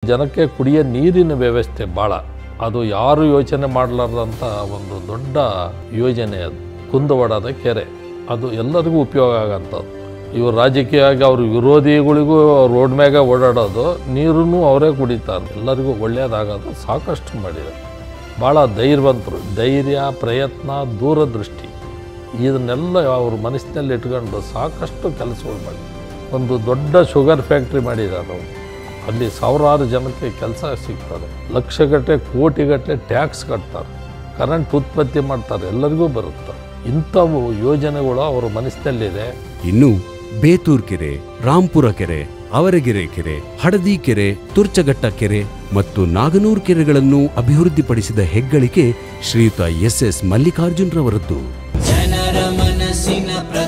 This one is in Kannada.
ಜನಕ್ಕೆ ಕುಡಿಯೋ ನೀರಿನ ವ್ಯವಸ್ಥೆ ಭಾಳ ಅದು ಯಾರು ಯೋಚನೆ ಮಾಡಲಾರ್ದಂಥ ಒಂದು ದೊಡ್ಡ ಯೋಜನೆ ಅದು ಕುಂದವಾಡದ ಕೆರೆ ಅದು ಎಲ್ಲರಿಗೂ ಉಪಯೋಗ ಆಗಂಥದ್ದು ಇವರು ರಾಜಕೀಯವಾಗಿ ಅವ್ರ ವಿರೋಧಿಗಳಿಗೂ ರೋಡ್ ಮ್ಯಾಗ ಓಡಾಡೋದು ನೀರನ್ನು ಅವರೇ ಕುಡಿತಾರೆ ಎಲ್ಲರಿಗೂ ಒಳ್ಳೆಯದಾಗೋದು ಸಾಕಷ್ಟು ಮಾಡಿದ್ದಾರೆ ಭಾಳ ಧೈರ್ಯವಂತರು ಧೈರ್ಯ ಪ್ರಯತ್ನ ದೂರದೃಷ್ಟಿ ಇದನ್ನೆಲ್ಲ ಅವ್ರ ಮನಸ್ಸಿನಲ್ಲಿ ಇಟ್ಕೊಂಡು ಸಾಕಷ್ಟು ಕೆಲಸಗಳು ಮಾಡಿ ಒಂದು ದೊಡ್ಡ ಶುಗರ್ ಫ್ಯಾಕ್ಟ್ರಿ ಮಾಡಿದ್ದಾರೆ ಅವರು ಅಲ್ಲಿ ಸಾವಿರಾರು ಜನಕ್ಕೆ ಕೆಲಸ ಸಿಗ್ತದೆ ಲಕ್ಷಗಟ್ಟಲೆ ಕೋಟಿಗಟ್ಟಲೆ ಟ್ಯಾಕ್ಸ್ ಕಟ್ತಾರೆ ಕರೆಂಟ್ ಉತ್ಪತ್ತಿ ಮಾಡ್ತಾರೆ ಎಲ್ಲರಿಗೂ ಬರುತ್ತೆ ಇಂಥವು ಯೋಜನೆಗಳು ಅವರ ಮನಸ್ಸಿನಲ್ಲಿದೆ ಇನ್ನು ಬೇತೂರ್ ಕೆರೆ ರಾಂಪುರ ಕೆರೆ ಅವರಗೆರೆ ಕೆರೆ ಹಡದಿ ಕೆರೆ ತುರ್ಚಘಟ್ಟ ಕೆರೆ ಮತ್ತು ನಾಗನೂರ್ ಕೆರೆಗಳನ್ನು ಅಭಿವೃದ್ಧಿಪಡಿಸಿದ ಹೆಗ್ಗಳಿಕೆ ಶ್ರೀಯುತ ಎಸ್ ಎಸ್ ಮಲ್ಲಿಕಾರ್ಜುನ್ ರವರದ್ದು ಜನರ ಮನಸ್ಸಿನ ಪ್ರ